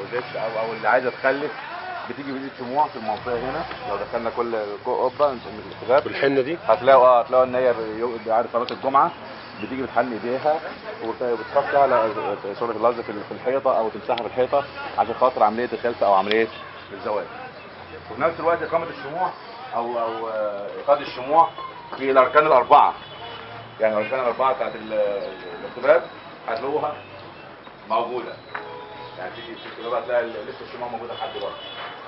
اتجوزتش او او اللي عايزه تخلف بتيجي بايد شموع في المنطقه هنا لو دخلنا كل قبه من الشباب بالحنه دي هتلاقوا اه هتلاقوا ان هي بيو- بعد صلاه الجمعه بتيجي بتحن ايديها وت- وبتحط على صوره اللفظ في في الحيطه او تمسحها في الحيطه عشان خاطر عمليه الخلفه او عمليه الزواج. وفي نفس الوقت اقامه الشموع او او آه، ايقاد الشموع في الاركان الاربعه. يعني الاركان الاربعه بتاعت ال- الارتباب هتلاقوها موجوده. يعني تيجي في الكتاب هتلاقي لسه الشموع موجوده لحد دلوقتي.